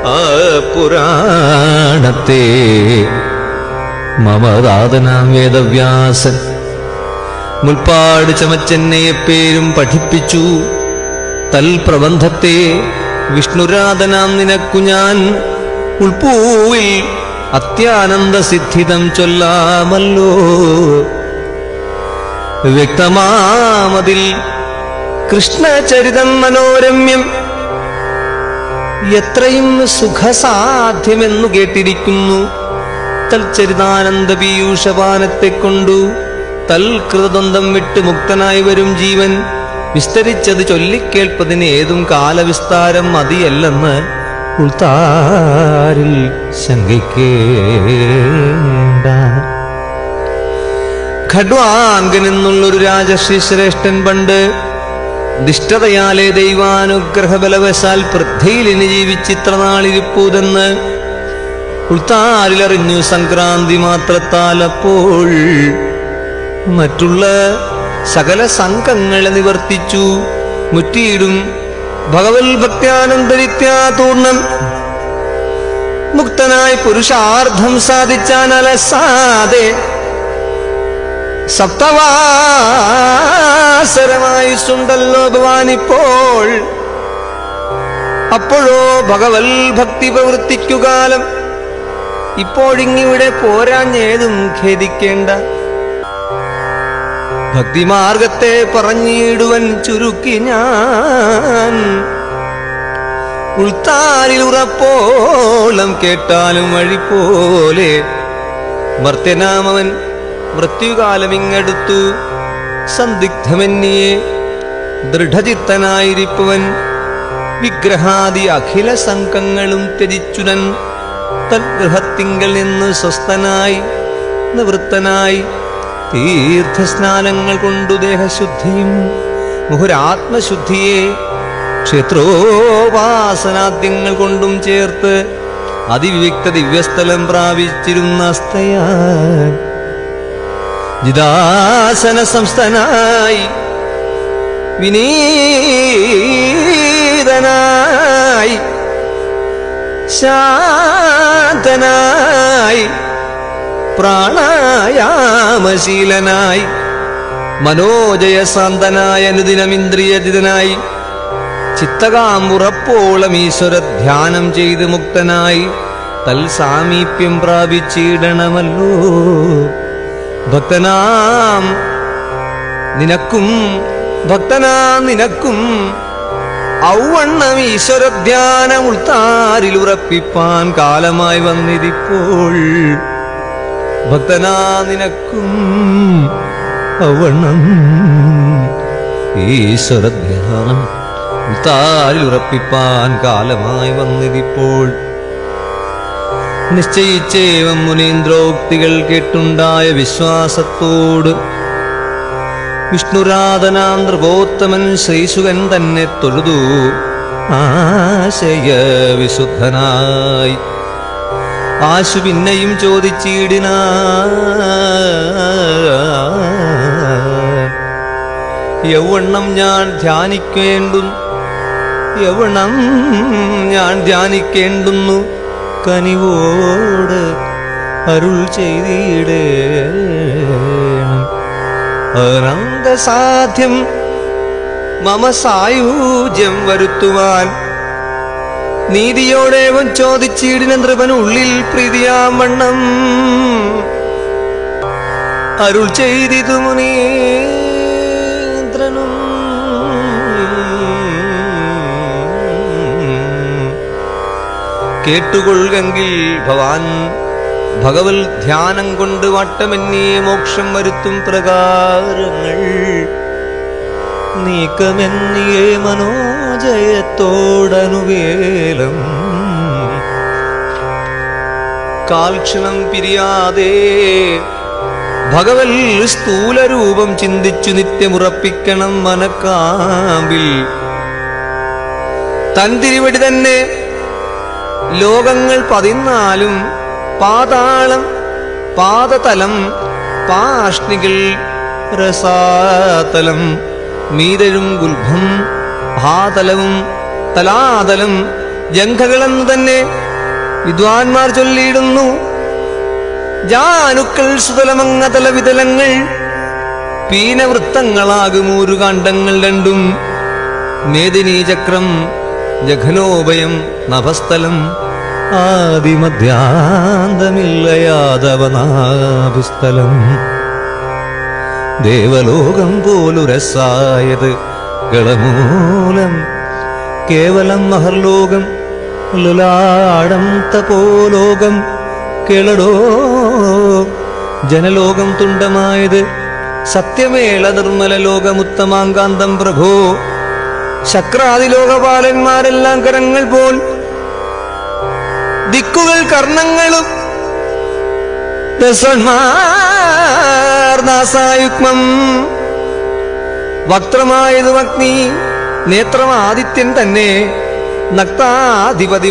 ആ പുരാണത്തെ മമതാതനാം വേദവ്യാസൻ മുൽപ്പാട് ചമച്ചെന്നെ പേരും പഠിപ്പിച്ചു തൽപ്രബന്ധത്തെ വിഷ്ണുരാധനാം നിനക്കു ഞാൻ ഉൾപ്പൂവിൽ അത്യാനന്ദ സിദ്ധിതം ചൊല്ലാമല്ലോ വ്യക്തമാമതിൽ കൃഷ്ണചരിതം മനോരമ്യം എത്രയും സുഖസാധ്യമെന്നു കേട്ടിരിക്കുന്നു തൽചരിതാനന്ദ പീയൂഷപാനത്തെ കൊണ്ടു തൽകൃതദ്വന്ദ്ം വിട്ട് മുക്തനായി വരും ജീവൻ വിസ്തരിച്ചത് ചൊല്ലിക്കേൾപ്പതിന് ഏതും കാലവിസ്താരം മതിയല്ലെന്ന് ഉൾത്താരിൽ ശങ്കിക്കേണ്ട ഖഡ്വാങ്കൻ എന്നുള്ളൊരു രാജശ്രീ ശ്രേഷ്ഠൻ പണ്ട് ദിഷ്ടതയാലെ ദൈവാനുഗ്രഹ ബലവശാൽ പൃഥ്വിയിലിന് ജീവിച്ചിത്ര നാളിരിപ്പൂതെന്ന് ഉൾത്താരിലറിഞ്ഞു സംക്രാന്തി മാത്രത്താൽ അപ്പോൾ മറ്റുള്ള സകല സംഘങ്ങളെ നിവർത്തിച്ചു മുറ്റിയിടും ഭഗവത് ഭക്ത്യാനന്തരിത്യാതൂർണം മുക്തനായി പുരുഷാർത്ഥം സാധിച്ചാൻ അലസാതെ സപ്തവാസരമായി സുണ്ടല്ലോ ഭവാനിപ്പോൾ അപ്പോഴോ ഭഗവത് ഭക്തി പ്രവൃത്തിക്കു കാലം ഇപ്പോഴിങ്ങിവിടെ പോരാഞ്ഞേതും ഖേദിക്കേണ്ട ഭക്തിമാർഗത്തെ പറഞ്ഞിടുവൻ ചുരുക്കി ഞാൻ ഉൾത്താരിൽ ഉറപ്പോളം കേട്ടാലും വഴി പോലെ മർത്യനാമവൻ മൃത്യുകാലമിങ്ങടുത്തു സന്ദിഗ്ധമെന്നിയെ ദൃഢചിത്തനായിരിപ്പവൻ വിഗ്രഹാദി അഖില സംഘങ്ങളും ത്യജിച്ചുനൻ തദ്ഗൃഹത്തിങ്കൽ നിന്ന് സ്വസ്ഥനായി നിവൃത്തനായി തീർത്ഥസ്നാനങ്ങൾ കൊണ്ടു ദേഹശുദ്ധിയും മുഹുരാത്മശുദ്ധിയെ ക്ഷേത്രോപാസനാദ്യങ്ങൾ കൊണ്ടും ചേർത്ത് അതിവിവിക്ത ദിവ്യസ്ഥലം പ്രാപിച്ചിരുന്ന അസ്തയാൻ ജിദാസന സംസ്ഥനായി വിനീതനായി ശാന്തനായി പ്രാണായാമശീലനായി മനോജയസാന്തനായ അനുദിനമിന്ദ്രിയജിതനായി ചിത്തകാമ്പുറപ്പോളം ഈശ്വര ധ്യാനം ചെയ്ത് മുക്തനായി തൽസാമീപ്യം പ്രാപിച്ചിടണമല്ലോ ഭക്തനാം നിനക്കും ഭക്തനാം നിനക്കും ഔവണ്ണം ഈശ്വരധ്യാനം ഉൾത്താരിൽ ഉറപ്പിപ്പാൻ കാലമായി വന്നിരിപ്പോൾ ഭക്തനാ നിനക്കും ഔവണ്ണം ഈശ്വരധ്യാനം ഉൾത്താരിൽ ഉറപ്പിപ്പാൻ കാലമായി വന്നിരിപ്പോൾ നിശ്ചയിച്ചേവം മുനീന്ദ്രോക്തികൾ കേട്ടുണ്ടായ വിശ്വാസത്തോട് വിഷ്ണുരാധനാം നൃപോത്തമൻ ശ്രീശുകൻ തന്നെ തൊഴുതു ആശയ വിശുദ്ധനായി ആശു പിന്നെയും ചോദിച്ചിടിന യൗവണ്ണം ഞാൻ ധ്യാനിക്കേണ്ടു യൗവണ്ണം ഞാൻ ധ്യാനിക്കേണ്ടുന്നു കനിവോട് അരുൾ ചെയ്തിടേണം അനന്തസാധ്യം മമ സായൂജ്യം വരുത്തുവാൻ നീതിയോടേവം ചോദിച്ചിടിന നൃപനുള്ളിൽ പ്രീതിയാമണ്ണം അരുൾ ചെയ്തിതു മുനീന്ദ്രനും കേട്ടുകൊള്ളുകെങ്കിൽ ഭവാൻ ഭഗവത് ധ്യാനം കൊണ്ട് വട്ടമെന്നിയെ മോക്ഷം വരുത്തും പ്രകാരങ്ങൾ നീക്കമെന്നിയെ മനോജയത്തോടനുവേലം കാൽക്ഷണം പിരിയാതെ ഭഗവൽ സ്ഥൂലരൂപം ചിന്തിച്ചു നിത്യമുറപ്പിക്കണം മനക്കാമ്പിൽ തൻ തിരുവടി തന്നെ ലോകങ്ങൾ പതിനാലും പാതാളം പാദതലം പാഷ്ണികൾ രസാതലം മീതഴും ഗുൽഭം ഭാതലവും തലാതലം ജംഘകളെന്ന് തന്നെ വിദ്വാൻമാർ ചൊല്ലിയിടുന്നു ജാനുക്കൾ സുതലമങ്ങതല വിതലങ്ങൾ പീനവൃത്തങ്ങളാകുമൂരു കാണ്ഡങ്ങൾ രണ്ടും മേദിനീചക്രം ജഘനോഭയം നഭസ്ഥലം ആദിമധ്യാന്തമില്ല യാദവനാഭിസ്ഥലം ദേവലോകം പോലുരസായത് കളമൂലം കേവലം മഹർലോകം ലുലാടം തപോലോകം കേളടോ ജനലോകം തുണ്ടമായത് സത്യമേള നിർമ്മല ലോകമുത്തമാങ്കാന്തം പ്രഭോ ശക്രാദിലോകപാലന്മാരെല്ലാം കരങ്ങൾ പോൽ ദിക്കുകൾ കർണങ്ങളും ദസന്മാർനാസായുഗ്മം വക്രമായതും അഗ്നി നേത്രം ആദിത്യൻ തന്നെ നക്താധിപതി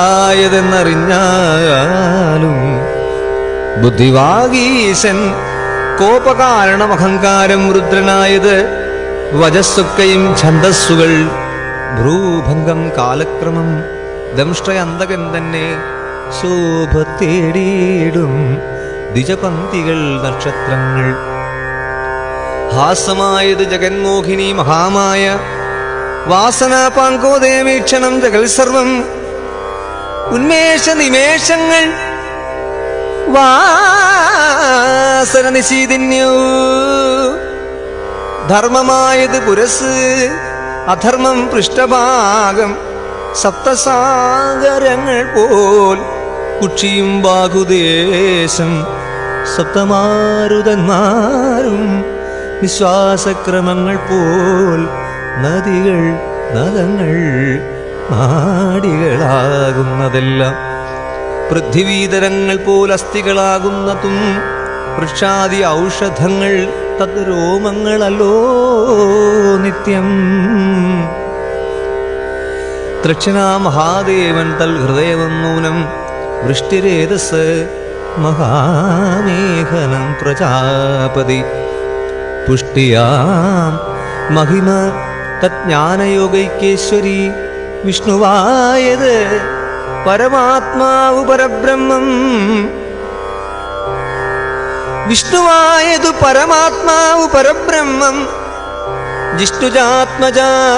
മനസ്സായതെന്നറിഞ്ഞാലും ബുദ്ധിവാഗീശൻ കോപകാരണം അഹങ്കാരം രുദ്രനായത് വജസ്സുക്കയും ഛന്ദസ്സുകൾ ഭ്രൂഭംഗം കാലക്രമം ദംഷ്ടയന്തകൻ തന്നെ ശോഭ തേടിയിടും ദ്വിജപന്തികൾ നക്ഷത്രങ്ങൾ ഹാസമായത് ജഗന്മോഹിനി മഹാമായ വാസനാപാങ്കോദയമീക്ഷണം ജഗൽ സർവം ഉന്മേഷ നിമേഷങ്ങൾ വാസന നിശീതിന്യൂ ധർമ്മമായത് പുരസ് അധർമ്മം പൃഷ്ഠഭാഗം സപ്തസാഗരങ്ങൾ പോൽ കുക്ഷിയും ബാഹുദേശം സപ്തമാരുതന്മാരും വിശ്വാസക്രമങ്ങൾ പോൽ നദികൾ നദങ്ങൾ നാടികളാകുന്നതെല്ലാം പൃഥ്വീതരങ്ങൾ പോൽ അസ്ഥികളാകുന്നതും വൃക്ഷാദി ഔഷധങ്ങൾ തത് രോമങ്ങളല്ലോ നിത്യം ദക്ഷിണാ മഹാദേവൻ തൽ ഹൃദയവും നൂനം വൃഷ്ടിരേതസ് മഹാമേഘനം പ്രജാപതി പുഷ്ടിയാം മഹിമ തജ്ഞാനയോഗൈക്യേശ്വരി വിഷ്ണുവായത് പരമാത്മാവ് പരബ്രഹ്മം വിഷ്ണുവായതു പരമാത്മാവ് പരബ്രഹ്മം ജിഷ്ണുജാത്മജ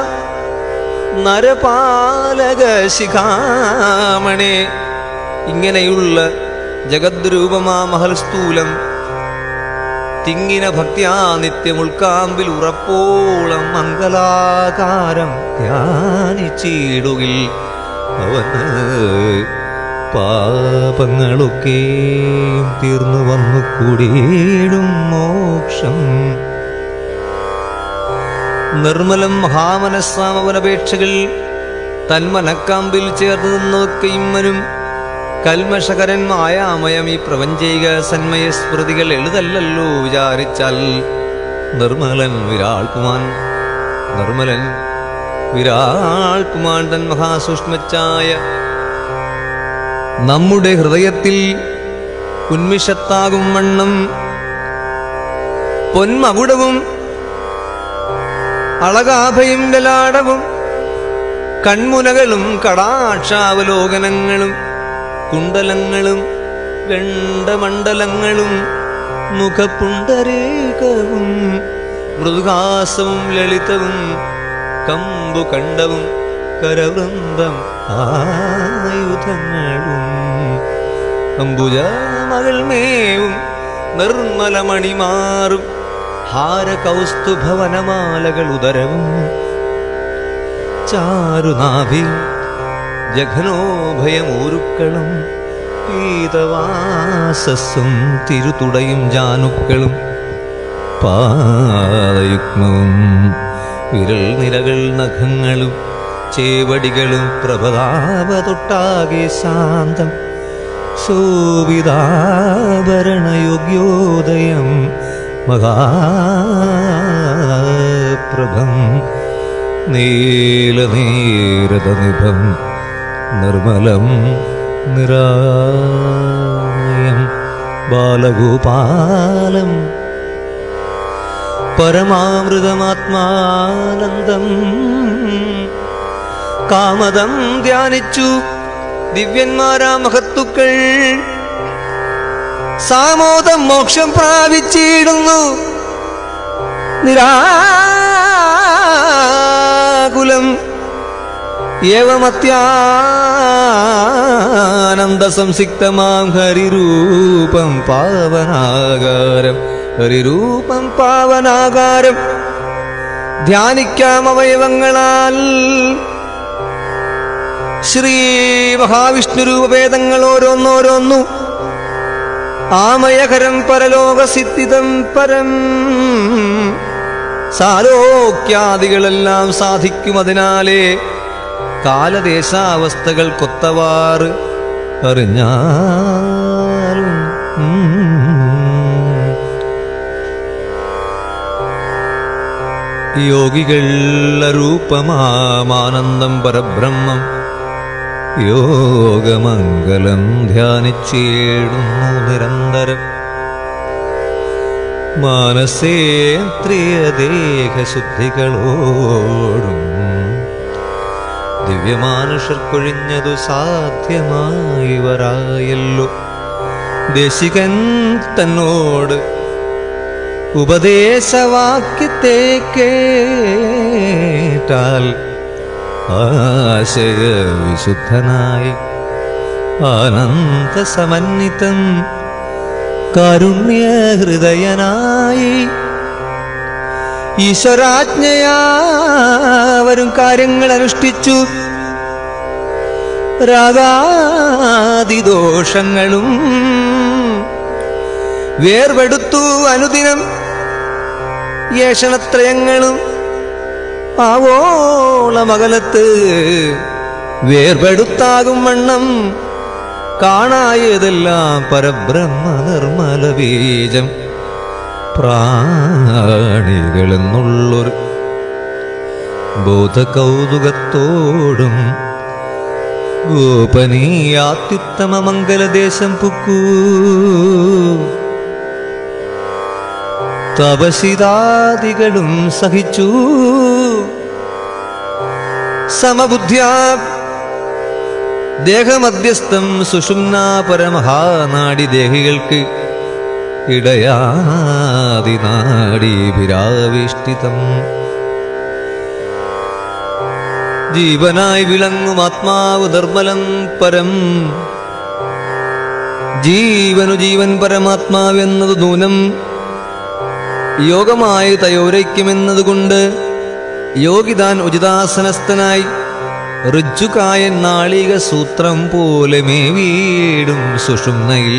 നരപാലക ശിഖാമണേ ഇങ്ങനെയുള്ള ജഗദ്രൂപമാ മഹൽസ്ഥൂലം തിങ്ങിന ഭക്തിയാ നിത്യം ഉൾക്കാമ്പിൽ ഉറപ്പോളം മംഗലാകാരം ധ്യാനിച്ചിടുകിൽ അവന് പാപങ്ങളൊക്കെയും തീർന്നു വന്നു കൂടിയിടും മോക്ഷം നിർമ്മലം മഹാമനസ്സാമവനപേക്ഷകൾ തന്മനക്കാമ്പിൽ ചേർന്ന് നിന്നൊക്കെയും വരും കൽമഷകരൻ മായാമയം ഈ പ്രപഞ്ചൈക സന്മയ സ്മൃതികൾ എളുതല്ലല്ലോ വിചാരിച്ചാൽ നിർമ്മലൻ വിരാൾപുമാൻ നിർമ്മലൻ വിരാൾപുമാൻ തൻ മഹാസൂക്ഷ്മച്ചായ നമ്മുടെ ഹൃദയത്തിൽ ഉന്മിഷത്താകും വണ്ണം പൊന്മകുടവും അളകാഭയും ലലാടവും കൺമുനകളും കടാക്ഷാവലോകനങ്ങളും കുണ്ടലങ്ങളും ഗണ്ഡമണ്ഡലങ്ങളും മുഖപുണ്ടരേകവും മൃദുഹാസവും ലളിതവും കമ്പു കണ്ടവും കരവൃന്ദം ആയുധങ്ങളും അംബുജ മകൾമേവും നിർമ്മലമണിമാറും ഹാരകൗസ്തുഭവനമാലകൾ ഉദരവും ചാരുനാഭി ജഘനോഭയമൂരുക്കളും പീതവാസസ്സും തിരുതുടയും ജാനുക്കളും പാദയുഗ്മവും വിരൽ നിരകൾ നഖങ്ങളും ചേവടികളും പ്രഭതാപതൊട്ടാകെ ശാന്തം ശോഭിതാഭരണയോഗ്യോദയം മഹാപ്രഭം നീലനീരതനിഭം നിർമ്മലം നിരായം ബാലഗോപാലം പരമാമൃതമാത്മാനന്ദം കാമതം ധ്യാനിച്ചു ദിവ്യന്മാരാ മഹത്തുക്കൾ സാമോദം മോക്ഷം പ്രാപിച്ചിടുന്നു നിരാകുലം ഏവമത്യാനന്ദ സംസിക്തമാം ഹരിരൂപം പാവനാകാരം ഹരിരൂപം പാവനാകാരം ധ്യാനിക്കാം അവയവങ്ങളാൽ ശ്രീ മഹാവിഷ്ണു രൂപഭേദങ്ങൾ ഓരോന്നോരോന്നു ആമയകരം പരലോകസിദ്ധിതം പരം സാലോക്യാദികളെല്ലാം സാധിക്കും അതിനാലേ കാലദേശാവസ്ഥകൾ കൊത്തവാറ് അറിഞ്ഞാലും ഉം. യോഗികളുടെ രൂപമാനന്ദം പരബ്രഹ്മം യോഗമംഗലം ധ്യാനിച്ചിടുന്നു നിരന്തരം മാനസേന്ദ്രിയദേഹശുദ്ധികളോടും ദിവ്യമാനുഷർക്കൊഴിഞ്ഞതു സാധ്യമായി വരായല്ലോ ദേശികൻ തന്നോട് ഉപദേശവാക്യത്തെ കേട്ടാൽ ആശയ വിശുദ്ധനായി ആനന്ദസമന്വിതം കാരുണ്യഹൃദയനായി ഈശ്വരാജ്ഞയാ വരും കാര്യങ്ങൾ അനുഷ്ഠിച്ചു രാഗാദിദോഷങ്ങളും വേർപെടുത്തു അനുദിനം യേഷണത്രയങ്ങളും ആവോളമകലത്ത് വേർപെടുത്താകും വണ്ണം കാണായതെല്ലാം പരബ്രഹ്മ നിർമ്മല ബീജം പ്രാണികളെന്നുള്ളൊരു ബോധകൗതുകത്തോടും ഗോപനീയാത്യുത്തമ മംഗലദേശം പുക്കൂ തപസിതാദികളും സഹിച്ചു സമബുദ്ധ്യാ ദേഹമധ്യസ്ഥം സുഷുമ്നാ പരമഹാനാടി ദേഹികൾക്ക് ഇടയാതി നാടീഭിരാവിഷ്ടിതം ജീവനായി വിളങ്ങും ആത്മാവ് നിർമ്മലം പരം ജീവനു ജീവൻ പരമാത്മാവെന്നത് നൂനം യോഗമായി തയോരയ്ക്കുമെന്നതുകൊണ്ട് യോഗിതാൻ ഉചിതാസനസ്ഥനായി ഋജുകായൻ നാളിക സൂത്രം പോലെ മേവീടും സുഷുമ്നയിൽ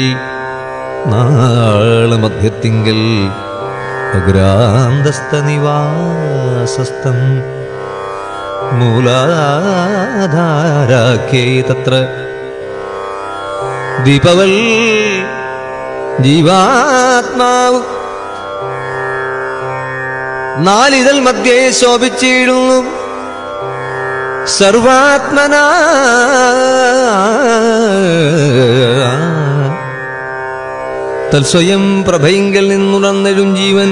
നാളെ മധ്യത്തിങ്കൽ അഗ്രാന്തസ്ഥ നിവാസസ്ഥം മൂലാധാരാഖ്യൈ തത്ര ദീപവൽ ജീവാത്മാവ് നാലിതൽ മധ്യേ ശോഭിച്ചിടുന്നു സർവാത്മന തൽസ്വയം പ്രഭയിങ്കൽ നിന്നുണർന്നെഴും ജീവൻ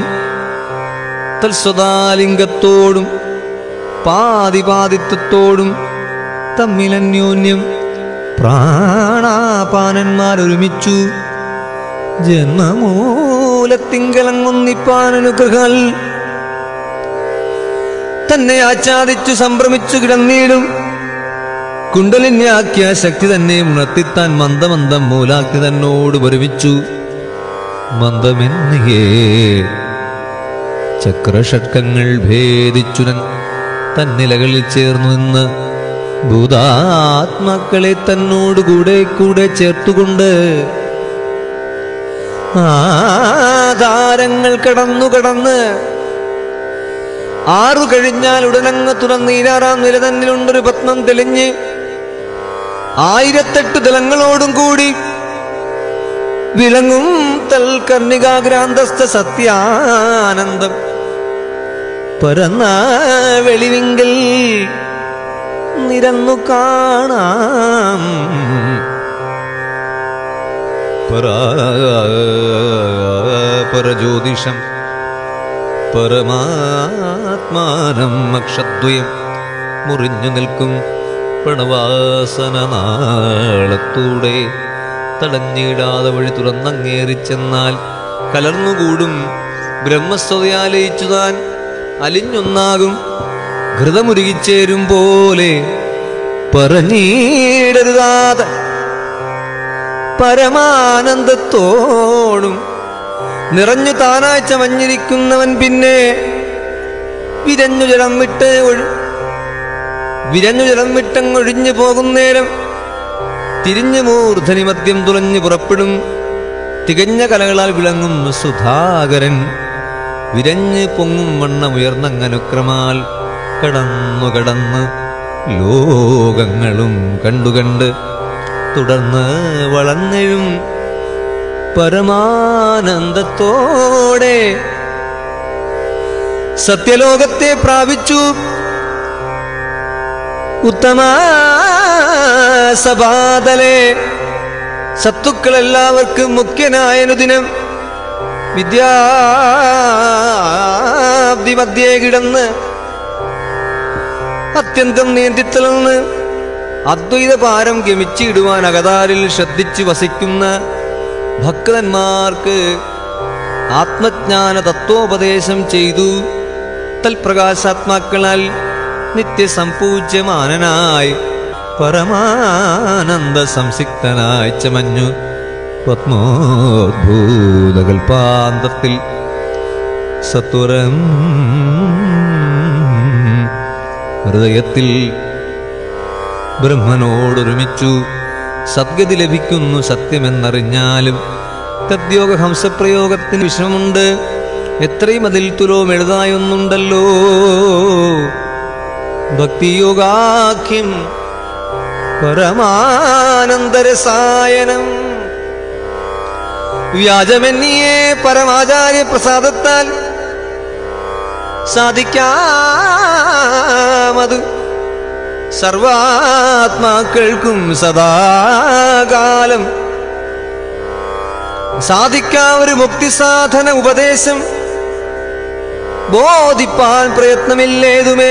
തൽസ്വതാലിംഗത്തോടും പാതിപാതിത്വത്തോടും തമ്മിലന്യോന്യം പ്രാണാപാനന്മാരൊരുമിച്ചു ജന്മമൂലത്തിങ്കലങ്ങൊന്നിപ്പാൻ അനുഗ്രഹാൽ തന്നെ ആച്ഛാദിച്ചു സംഭ്രമിച്ചു കിടന്നിടും കുണ്ടലിന്യാക്കിയ ശക്തി തന്നെ ഉണർത്തിത്താൻ മന്ദമന്ദം മൂലാക്കി തന്നോട് ഒരുമിച്ചു മന്ദമെന്നിയേ ചക്രഷട്കങ്ങൾ ഭേദിച്ചുനൻ തന്നിലകളിൽ ചേർന്നു നിന്ന് ഭൂതാത്മാക്കളെ തന്നോട് കൂടെ കൂടെ ചേർത്തുകൊണ്ട് ആധാരങ്ങൾ കടന്നു കടന്ന് ആറു കഴിഞ്ഞാൽ ഉടനങ്ങ് തുറന്നീരാറാം നില തന്നിലുണ്ടൊരു പത്മം തെളിഞ്ഞ് ആയിരത്തെട്ട് ദലങ്ങളോടും കൂടി വിളങ്ങും തൽ കർണികാഗ്രാന്തസ്ഥ സത്യാനന്ദം പരന്ന വെളിവിങ്കൽ നിരന്നു കാണാം പരജ്യോതിഷം പരമാത്മാനം അക്ഷദ്വയം മുറിഞ്ഞു നിൽക്കും പ്രണവാസന നാളത്തൂടെ തടഞ്ഞിടാതെ വഴി തുറന്നങ്ങേറി ചെന്നാൽ കലർന്നുകൂടും ബ്രഹ്മസ്വതയാലയിച്ചു താൻ അലിഞ്ഞൊന്നാകും ഘൃതമുരുകിച്ചേരും പോലെ പറഞ്ഞിടരുതാതെ പരമാനന്ദത്തോടും നിറഞ്ഞു താനായി ചമഞ്ഞിരിക്കുന്നവൻ പിന്നെ വിരഞ്ഞു ജലം വിട്ട് ഒഴു വിരഞ്ഞു ജലം വിട്ടങ്ങൊഴിഞ്ഞു പോകുന്നേരം തിരിഞ്ഞു മൂർധനി മദ്യം തുളഞ്ഞു പുറപ്പെടും തികഞ്ഞ കലകളാൽ വിളങ്ങും സുധാകരൻ വിരഞ്ഞ് പൊങ്ങും വണ്ണമുയർന്നങ്ങനുക്രമാൽ കടന്നു കടന്ന് ലോകങ്ങളും കണ്ടുകണ്ട് തുടർന്ന് വളർന്നെഴും പരമാനന്ദത്തോടെ സത്യലോകത്തെ പ്രാപിച്ചു ഉത്തമ സഭാതലെ സത്തുക്കളെല്ലാവർക്കും മുഖ്യനായനുദിനം വിദ്യാബ്ദി മധ്യേ കിടന്ന് അത്യന്തം നീന്തിത്തളർന്ന് അദ്വൈത പാരം ഗമിച്ചിടുവാൻ അകതാരിൽ ശ്രദ്ധിച്ചു വസിക്കുന്ന ഭക്തന്മാർക്ക് ആത്മജ്ഞാന തത്വോപദേശം ചെയ്തു തൽപ്രകാശാത്മാക്കളാൽ നിത്യസംപൂജ്യമാനനായി പരമാനന്ദ സംസിക്തനായി ചമഞ്ഞു പത്മോദ്ഭൂതകൽപാന്തത്തിൽ സത്വരം ഹൃദയത്തിൽ ബ്രഹ്മനോടൊരുമിച്ചു സദ്ഗതി ലഭിക്കുന്നു സത്യമെന്നറിഞ്ഞാലും തദ്യോഗ ഹംസപ്രയോഗത്തിന് വിഷമമുണ്ട് എത്രയും അതിൽ തുലോം എഴുതായൊന്നുണ്ടല്ലോ ഭക്തിയോഗാഖ്യം പരമാനന്ദരസായനം വ്യാജമെന്നിയെ പരമാചാര്യ പ്രസാദത്താൽ സാധിക്കാമത് സർവാത്മാക്കൾക്കും സദാകാലം സാധിക്കാ ഒരു മുക്തിസാധന ഉപദേശം ബോധിപ്പാൻ പ്രയത്നമില്ലേതുമേ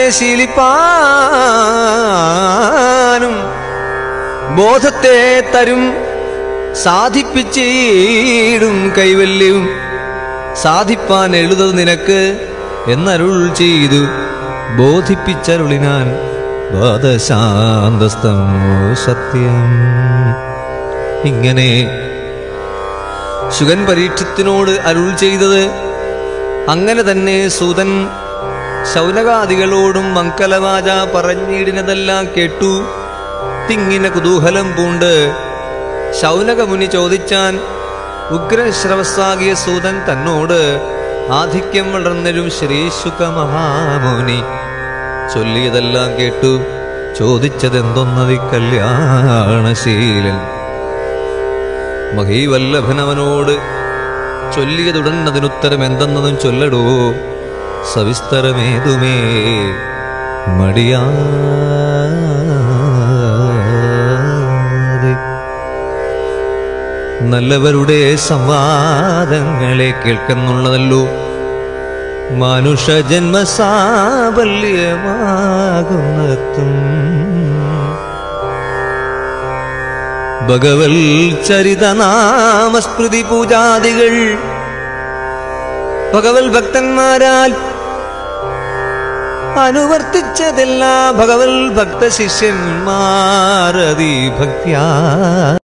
ശീലിപ്പാനും ബോധത്തെ തരും സാധിപ്പിച്ചീടും കൈവല്യവും സാധിപ്പാൻ എഴുതത് നിനക്ക് എന്നരുൾ ചെയ്തു ബോധിപ്പിച്ചരുളിനാൻ വാദശാന്തസ്തമോ സത്യം ഇങ്ങനെ ശുഗൻ പരീക്ഷത്തിനോട് അരുൾ ചെയ്തത് അങ്ങനെ തന്നെ സൂതൻ ശൗനകാദികളോടും മംഗലവാച പറഞ്ഞിടിനതെല്ലാം കേട്ടു തിങ്ങിന കുതൂഹലം പൂണ്ട് ശൗനകമുനി ചോദിച്ചാൻ ഉഗ്രശ്രവസ്സാകിയ സൂതൻ തന്നോട് ആധിക്യം വളർന്നരും ശ്രീശുക മഹാമുനി ചൊല്ലിയതെല്ലാം കേട്ടു ചോദിച്ചതെന്തൊന്നതി കല്യാണശീലൻ മഹീവല്ലഭനവനോട് ചൊല്ലിയതുടൻ അതിനുത്തരം എന്തെന്നതും ചൊല്ലടോ സവിസ്തരമേതുമേ മടിയാതെ നല്ലവരുടെ സംവാദങ്ങളെ കേൾക്കുന്നുള്ളതല്ലോ മനുഷ്യ ജന്മസാബല്യമാകുന്നതും ഭഗവൽ ചരിതനാമസ്മൃതി പൂജാദികൾ ഭഗവൽ ഭക്തന്മാരാൽ അനുവർത്തിച്ചതെല്ലാം ഭഗവൽ ഭക്ത ശിഷ്യന്മാരതി ഭക്യാ